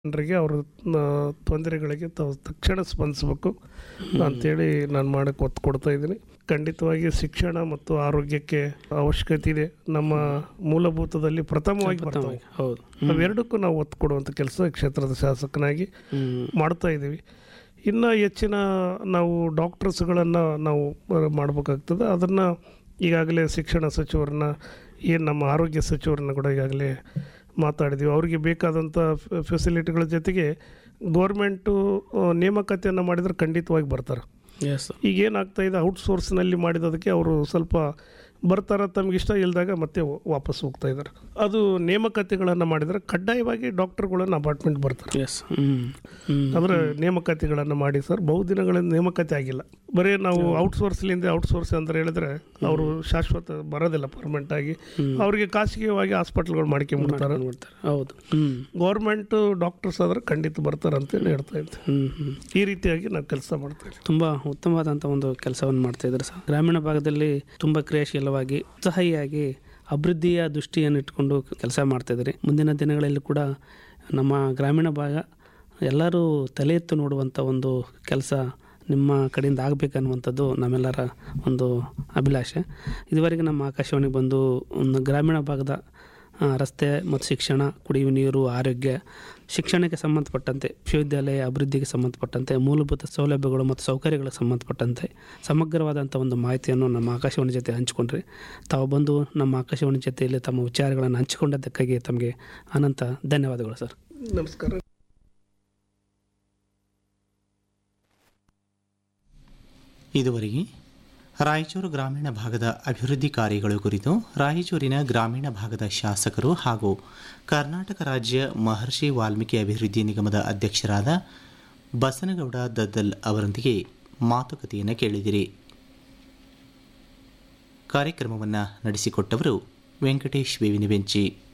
ಜನರಿಗೆ ಅವ್ರ ನ- ತೊಂದರೆಗಳಿಗೆ ತಾವು ತಕ್ಷಣ ಸ್ಪಂದಿಸಬೇಕು ಅಂತೇಳಿ ನಾನು ಮಾಡೋಕ್ಕೆ ಒತ್ತು ಕೊಡ್ತಾ ಇದ್ದೀನಿ ಖಂಡಿತವಾಗಿ ಶಿಕ್ಷಣ ಮತ್ತು ಆರೋಗ್ಯಕ್ಕೆ ಅವಶ್ಯಕತೆ ಇದೆ ನಮ್ಮ ಮೂಲಭೂತದಲ್ಲಿ ಪ್ರಥಮವಾಗಿ ಬರ್ತವೆ ಹೌದು ಅವೆರಡಕ್ಕೂ ನಾವು ಒತ್ತು ಕೊಡುವಂಥ ಕೆಲಸ ಕ್ಷೇತ್ರದ ಶಾಸಕನಾಗಿ ಹ್ಮ್. ಮಾಡ್ತಾ ಇದ್ದೀವಿ ಇನ್ನು ಹೆಚ್ಚಿನ ನಾವು ಡಾಕ್ಟರ್ಸ್ಗಳನ್ನು ನಾವು ಮಾಡಬೇಕಾಗ್ತದೆ ಅದನ್ನು ಈಗಾಗಲೇ ಶಿಕ್ಷಣ ಸಚಿವರನ್ನ ಏನು ನಮ್ಮ ಆರೋಗ್ಯ ಸಚಿವರನ್ನ ಕೂಡ ಈಗಾಗಲೇ ಮಾತಾಡಿದ್ದೀವಿ ಅವರಿಗೆ ಬೇಕಾದಂಥ ಫೆಸಿಲಿಟಿಗಳ ಜೊತೆಗೆ ಗೌರ್ಮೆಂಟು ನೇಮಕಾತಿಯನ್ನು ಮಾಡಿದರೆ ಖಂಡಿತವಾಗಿ ಬರ್ತಾರೆ ಎಸ್ ಈಗ ಏನಾಗ್ತಾ ಇದೆ ಔಟ್ಸೋರ್ಸ್ನಲ್ಲಿ ಮಾಡಿದದಕ್ಕೆ ಅವರು ಸ್ವಲ್ಪ ಬರ್ತಾರೆ ತಮ್ಗೆ ಇಷ್ಟ ಇಲ್ಲದಾಗ ಮತ್ತೆ ವ- ವಾಪಸ್ ಹೋಗ್ತಾ ಇದ್ದಾರೆ ಅದು ನೇಮಕಾತಿಗಳನ್ನು ಮಾಡಿದರೆ ಕಡ್ಡಾಯವಾಗಿ ಡಾಕ್ಟರ್ಗಳನ್ನು ಅಪಾರ್ಟ್ಮೆಂಟ್ ಬರ್ತಾರೆ ಎಸ್ ಹ್ಮ್ ಹ್ಮ್ ಅಂದ್ರೆ ನೇಮಕಾತಿಗಳನ್ನು ಮಾಡಿ ಸರ್ ಬಹುದಿನಗಳಿಂದ ನೇಮಕಾತಿ ಆಗಿಲ್ಲ ಬರೀ ನಾವು ಔಟ್ಸೋರ್ಸ್ಲಿಂದ ಔಟ್ಸೋರ್ಸ್ ಅಂತ ಹೇಳಿದ್ರೆ ಅವರು ಶಾಶ್ವತ ಬರೋದಿಲ್ಲ ಪರ್ಮನೆಂಟ್ ಆಗಿ ಅವರಿಗೆ ಖಾಸಗಿಯಾಗಿ ಹಾಸ್ಪಿಟಲ್ಗಳು ಮಾಡ್ಕೊಂಡ್ಬಿಡ್ತಾರೆ ನೋಡ್ತಾರೆ ಹೌದು ಹ್ಮ್ ಗೌರ್ಮೆಂಟ್ ಡಾಕ್ಟರ್ಸ್ ಆದ್ರೆ ಖಂಡಿತ ಬರ್ತಾರೆ ಅಂತೇಳಿ ಹೇಳ್ತಾ ಇದ್ದೆ ಹ್ಮ್ ಹ್ಮ್ ಈ ರೀತಿಯಾಗಿ ನಾವು ಕೆಲಸ ಮಾಡ್ತಾ ಇದ್ದೀವಿ ತುಂಬ ಉತ್ತಮವಾದಂಥ ಒಂದು ಕೆಲಸವನ್ನು ಮಾಡ್ತಾ ಇದ್ದಾರೆ ಸರ್ ಗ್ರಾಮೀಣ ಭಾಗದಲ್ಲಿ ತುಂಬ ಕ್ರಿಯಾಶೀಲವಾಗಿ ಉತ್ಸಾಹಿಯಾಗಿ ಅಭಿವೃದ್ಧಿಯ ದೃಷ್ಟಿಯನ್ನು ಇಟ್ಕೊಂಡು ಕೆಲಸ ಮಾಡ್ತಾ ಇದ್ದಾರೆ ಮುಂದಿನ ದಿನಗಳಲ್ಲಿ ಕೂಡ ನಮ್ಮ ಗ್ರಾಮೀಣ ಭಾಗ ಎಲ್ಲರೂ ತಲೆ ಎತ್ತು ನೋಡುವಂಥ ಒಂದು ಕೆಲಸ ನಿಮ್ಮ ಕಡೆಯಿಂದ ಆಗಬೇಕನ್ನುವಂಥದ್ದು ನಮ್ಮೆಲ್ಲರ ಒಂದು ಅಭಿಲಾಷೆ ಇದುವರೆಗೆ ನಮ್ಮ ಆಕಾಶವಾಣಿ ಬಂದು ಒಂದು ಗ್ರಾಮೀಣ ಭಾಗದ ಆ, ರಸ್ತೆ ಮತ್ತು ಶಿಕ್ಷಣ ಕುಡಿಯುವ ನೀರು ಆರೋಗ್ಯ ಶಿಕ್ಷಣಕ್ಕೆ ಸಂಬಂಧಪಟ್ಟಂತೆ ವಿಶ್ವವಿದ್ಯಾಲಯ ಅಭಿವೃದ್ಧಿಗೆ ಸಂಬಂಧಪಟ್ಟಂತೆ ಮೂಲಭೂತ ಸೌಲಭ್ಯಗಳು ಮತ್ತು ಸೌಕರ್ಯಗಳಿಗೆ ಸಂಬಂಧಪಟ್ಟಂತೆ ಸಮಗ್ರವಾದಂಥ ಒಂದು ಮಾಹಿತಿಯನ್ನು ನಮ್ಮ ಆಕಾಶವಾಣಿ ಜೊತೆ ಹಂಚಿಕೊಂಡ್ರಿ ತಾವು ಬಂದು ನಮ್ಮ ಆಕಾಶವಾಣಿ ಜೊತೆಯಲ್ಲಿ ತಮ್ಮ ವಿಚಾರಗಳನ್ನು ಹಂಚಿಕೊಂಡದ್ದಕ್ಕಾಗಿ ತಮಗೆ ಅನಂತ ಧನ್ಯವಾದಗಳು ಸರ್ ನಮಸ್ಕಾರ ಇದುವರೆಗೆ ರಾಯಚೂರು ಗ್ರಾಮೀಣ ಭಾಗದ ಅಭಿವೃದ್ಧಿ ಕಾರ್ಯಗಳು ಕುರಿತು ರಾಯಚೂರಿನ ಗ್ರಾಮೀಣ ಭಾಗದ ಶಾಸಕರು ಹಾಗೂ ಕರ್ನಾಟಕ ರಾಜ್ಯ ಮಹರ್ಷಿ ವಾಲ್ಮೀಕಿ ಅಭಿವೃದ್ಧಿ ನಿಗಮದ ಅಧ್ಯಕ್ಷರಾದ ಬಸನಗೌಡ ದದ್ದಲ್ ಅವರೊಂದಿಗೆ ಮಾತುಕತೆಯನ್ನು ಕೇಳಿದಿರಿ ಕಾರ್ಯಕ್ರಮವನ್ನು ನಡೆಸಿಕೊಟ್ಟವರು ವೆಂಕಟೇಶ್ ಬೇವಿನ ಬೆಂಚಿ